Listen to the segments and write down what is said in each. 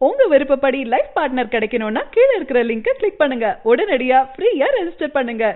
உங்க விருப்பப்படி life partner கிடைக்கணும்னா கீழே இருக்கிற லிங்கை கிளிக் பண்ணுங்க உடனடியா ஃப்ரீயா ரெஜிஸ்டர் பண்ணுங்க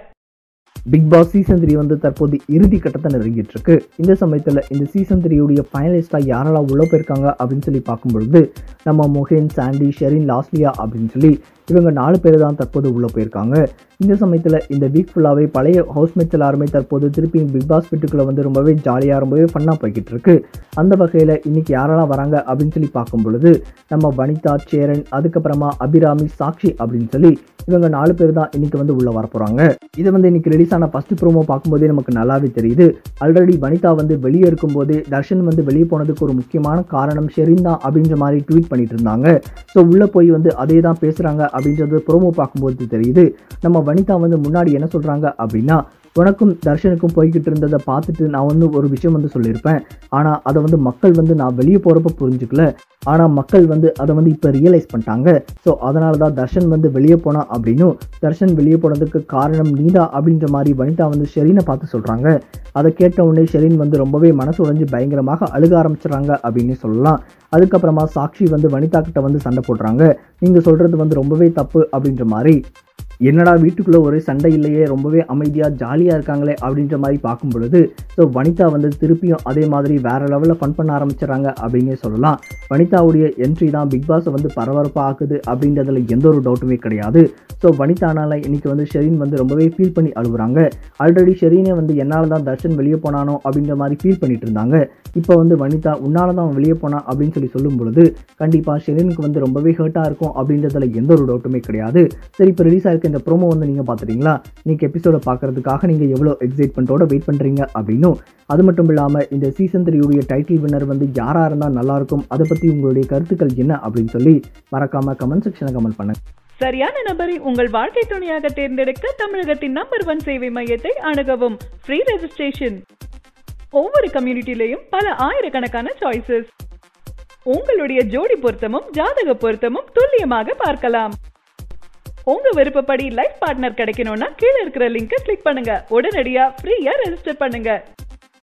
பிக் பாஸ் சீசன் த்ரீ வந்து தற்போது இறுதி கட்டத்தை நெருங்கிட்டு இருக்கு இந்த சமயத்தில் இந்த சீசன் த்ரீயுடைய ஃபைனலிஸ்டாக யாரெல்லாம் உள்ள போயிருக்காங்க அப்படின்னு சொல்லி பார்க்கும்பொழுது நம்ம மொஹேன் சாண்டி ஷெரின் லாஸ்லியா அப்படின்னு சொல்லி இவங்க நாலு பேர் தான் தற்போது உள்ளே போயிருக்காங்க இந்த சமயத்தில் இந்த வீக் ஃபுல்லாகவே பழைய ஹவுஸ்மேட்ஸ் எல்லாருமே தற்போது திருப்பி பிக் பாஸ் வீட்டுக்குள்ளே வந்து ரொம்பவே ஜாலியாக ரொம்பவே ஃபன்னாக போய்கிட்டு இருக்கு அந்த வகையில் இன்னைக்கு யாரெல்லாம் வராங்க அப்படின்னு சொல்லி பார்க்கும் பொழுது நம்ம வனிதா சேரன் அதுக்கப்புறமா அபிராமி சாக்ஷி அப்படின்னு சொல்லி இவங்க நாலு பேர் தான் இன்னைக்கு வந்து உள்ள வர போறாங்க இது வந்து இன்னைக்கு ரிலீஸ் ஆன ஃபர்ஸ்ட் ப்ரோமோ பார்க்கும்போதே நமக்கு நல்லாவே தெரியுது ஆல்ரெடி வனிதா வந்து வெளியே இருக்கும்போது தர்ஷன் வந்து வெளியே போனதுக்கு ஒரு முக்கியமான காரணம் ஷெரின் தான் அப்படின்ற மாதிரி ட்வீட் பண்ணிட்டு இருந்தாங்க ஸோ உள்ள போய் வந்து அதே தான் பேசுறாங்க அப்படின்றது ப்ரோமோ பார்க்கும்போது தெரியுது நம்ம வனிதா வந்து முன்னாடி என்ன சொல்றாங்க அப்படின்னா உனக்கும் தர்ஷனுக்கும் போய்கிட்டு இருந்ததை பார்த்துட்டு நான் வந்து ஒரு விஷயம் வந்து சொல்லியிருப்பேன் ஆனால் அதை வந்து மக்கள் வந்து நான் வெளியே போகிறப்ப புரிஞ்சுக்கல ஆனால் மக்கள் வந்து அதை வந்து இப்போ ரியலைஸ் பண்ணிட்டாங்க ஸோ அதனால தான் தர்ஷன் வந்து வெளியே போனா அப்படின்னும் தர்ஷன் வெளியே போனதுக்கு காரணம் நீதா அப்படின்ற மாதிரி வனிதா வந்து ஷெரீனை பார்த்து சொல்கிறாங்க அதை கேட்ட உடனே ஷெரீன் வந்து ரொம்பவே மனசு உடைஞ்சு பயங்கரமாக அழுக ஆரம்பிச்சிடுறாங்க அப்படின்னு சொல்லலாம் அதுக்கப்புறமா சாக்ஷி வந்து வனிதா கிட்ட வந்து சண்டை போடுறாங்க நீங்கள் சொல்கிறது வந்து ரொம்பவே தப்பு அப்படின்ற மாதிரி என்னடா வீட்டுக்குள்ளே ஒரே சண்டை இல்லையே ரொம்பவே அமைதியாக ஜாலியாக இருக்காங்களே அப்படின்ற மாதிரி பார்க்கும் பொழுது ஸோ வனிதா வந்து திருப்பியும் அதே மாதிரி வேற லெவலில் ஃபன் பண்ண ஆரம்பிச்சிடறாங்க அப்படின்னே சொல்லலாம் வனிதாவுடைய என்ட்ரி தான் பிக் பாஸை வந்து பரபரப்பாக ஆக்குது அப்படின்றதுல எந்த ஒரு டவுட்டுமே கிடையாது ஸோ வனிதானால இன்னைக்கு வந்து ஷெரீன் வந்து ரொம்பவே ஃபீல் பண்ணி அழுகுறாங்க ஆல்ரெடி ஷெரீனே வந்து என்னால் தான் தர்ஷன் வெளியே போனானோ அப்படின்ற மாதிரி ஃபீல் பண்ணிட்டு இருந்தாங்க இப்போ வந்து வனிதா உன்னால தான் அவன் வெளியே போனான் அப்படின்னு சொல்லி சொல்லும் பொழுது கண்டிப்பாக ஷெரீனுக்கு வந்து ரொம்பவே ஹர்ட்டாக இருக்கும் அப்படின்றதுல எந்த ஒரு டவுட்டுமே கிடையாது சரி இப்போ ரிலீஸ் ஆயிருக்க இந்த ப்ரோமோ வந்து நீங்கள் பார்த்துட்டீங்களா இன்னைக்கு எபிசோட பார்க்கறதுக்காக நீங்கள் எவ்வளோ எக்ஸைட்மெண்ட்டோட வெயிட் பண்ணுறீங்க அப்படின்னும் அது மட்டும் இல்லாமல் இந்த சீசன் த்ரீயுடைய டைட்டில் வின்னர் வந்து யாராக இருந்தால் நல்லாயிருக்கும் அதை பற்றி உங்களுடைய கருத்துக்கள் என்ன அப்படின்னு சொல்லி மறக்காமல் கமெண்ட் செக்ஷனை கமெண்ட் பண்ணுங்க சரியான நபரை உங்கள் வாழ்க்கை துணையாக தேர்ந்தெடுக்க தமிழகத்தின் நம்பர் ஒன் சேவை மையத்தை அணுகவும் ஃப்ரீ ரெஜிஸ்ட்ரேஷன் ஒவ்வொரு கம்யூனிட்டிலையும் பல ஆயிரக்கணக்கான சாய்ஸஸ் உங்களுடைய ஜோடி பொருத்தமும் ஜாதக பொருத்தமும் துல்லியமாக பார்க்கலாம் உங்க விருப்பப்படி லைஃப் பார்ட்னர் கிடைக்கணும்னா கீழே இருக்கிற லிங்கை கிளிக் பண்ணுங்க உடனடியா ஃப்ரீயா ரெஜிஸ்டர் பண்ணுங்க